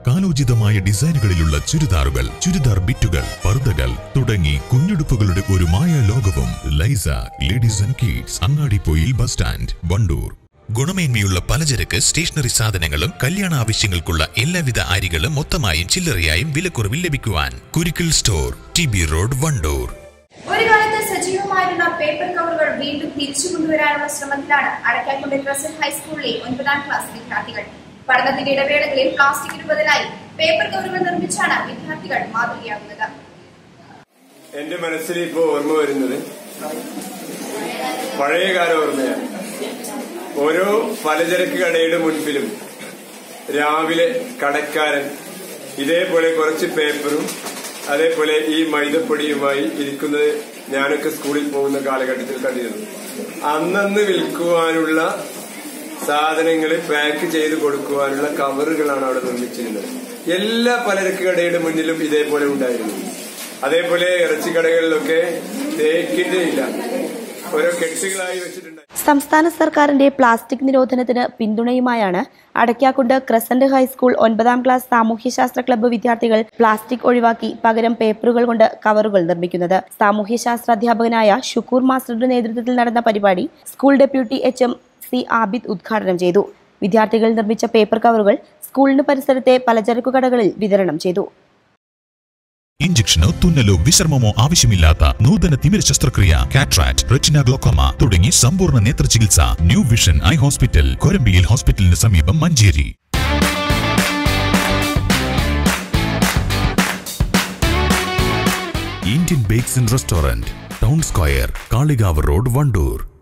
കാലോചിതമായ ഡിസൈനുകളിലുള്ള ചുരിദാറുകൾ ചുരിദാർ ബിറ്റുകൾ പർദ്ദകൾ തുടങ്ങി കുഞ്ഞുടുപ്പുകളുടെ ഒരു മായ ലോകവും ലൈസ ladies and kids Angadippoyil bus stand Wandoor ഗുണമേന്മയുള്ള പലചരക്ക് സ്റ്റേഷനറി സാധനങ്ങളും കല്യാണ ആവശ്യങ്ങൾക്കുള്ള എല്ലാവിധ അരികളും മൊത്തമായും ചില്ലറയായും വിലക്കുറവിൽ ലഭിക്കുവാൻ Kurikkal store T B road Wandoor ഒരു കാലത്ത് സജീവമായിരുന്ന പേപ്പർ കവറുകൾ വീണ്ടും തിരിച്ചു കൊണ്ടുവരാനുള്ള ശ്രമത്തിലാണ് അടക്കാക്കുണ്ട് ക്രസന്റ് ഹൈസ്കൂളിലെ ഒൻപതാം ക്ലാസ് വിദ്യാർത്ഥികൾ പഠനത്തിന്റെ ഇടവേളകളിൽ പ്ലാസ്റ്റിക്കിന് ബദലായി പേപ്പർ കവറുകൾ നിർമ്മിച്ചാണ് വിദ്യാർത്ഥികൾ മാതൃകയാകുന്നത് എന്റെ മനസ്സിൽ ഇപ്പോ ഓർമ്മ വരുന്നത് പഴയകാല ഓർമ്മയാണ് ഓരോ പലചരക്ക് കടയുടെ മുൻപിലും രാവിലെ കടക്കാരൻ ഇതേപോലെ കുറച്ച് പേപ്പറും അതേപോലെ ഈ മൈദപ്പൊടിയുമായി ഇരിക്കുന്നത് ഞാനൊക്കെ സ്കൂളിൽ പോകുന്ന കാലഘട്ടത്തിൽ കണ്ടിരുന്നു അന്നന്ന് വിൽക്കുവാനുള്ള സാധനങ്ങൾ പാക്ക് ചെയ്ത് കൊടുക്കുവാനുള്ള കവറുകളാണ് അവിടെ നിർമ്മിച്ചിരുന്നത് എല്ലാ പലചരക്ക് കടയുടെ മുന്നിലും ഇതേപോലെ ഉണ്ടായിരുന്നു അതേപോലെ ഇറച്ചിക്കടകളിലൊക്കെ തേക്കിന്റെ ഇല്ല ഓരോ കെട്ടുകളായി വെച്ചിട്ടുണ്ട് സംസ്ഥാന സർക്കാരിന്റെ പ്ലാസ്റ്റിക് നിരോധനത്തിന് പിന്തുണയുമായാണ് അടയ്ക്കാക്കുണ്ട് ക്രസന്റ് ഹൈസ്കൂൾ ഒൻപതാം ക്ലാസ് സാമൂഹ്യശാസ്ത്ര ക്ലബ്ബ് വിദ്യാർത്ഥികൾ പ്ലാസ്റ്റിക് ഒഴിവാക്കി പകരം പേപ്പറുകൾ കൊണ്ട് കവറുകൾ നിർമ്മിക്കുന്നത് സാമൂഹ്യശാസ്ത്ര അധ്യാപകനായ ഷുക്കൂർ മാസ്റ്ററുടെ നേതൃത്വത്തിൽ നടന്ന പരിപാടി school deputy H M C Abid ഉദ്ഘാടനം ചെയ്തു വിദ്യാർത്ഥികൾ നിർമ്മിച്ച പേപ്പർ കവറുകൾ സ്കൂളിന് പരിസരത്തെ പലചരക്കു കടകളിൽ വിതരണം ചെയ്തു ഇഞ്ചക്ഷനോ തുന്നലോ വിശ്രമമോ ആവശ്യമില്ലാത്ത നൂതന തിമിര ശസ്ത്രക്രിയ കാട്രാക്ട് റെറ്റിന ഗ്ലോക്കോമ തുടങ്ങി സമ്പൂർണ്ണ നേത്ര ചികിത്സ ന്യൂ വിഷൻ ഐ ഹോസ്പിറ്റൽ കൊരമ്പിയിൽ ഹോസ്പിറ്റലിന് സമീപം Manjeri Indian bakes and restaurant town square Kalikavu road Wandoor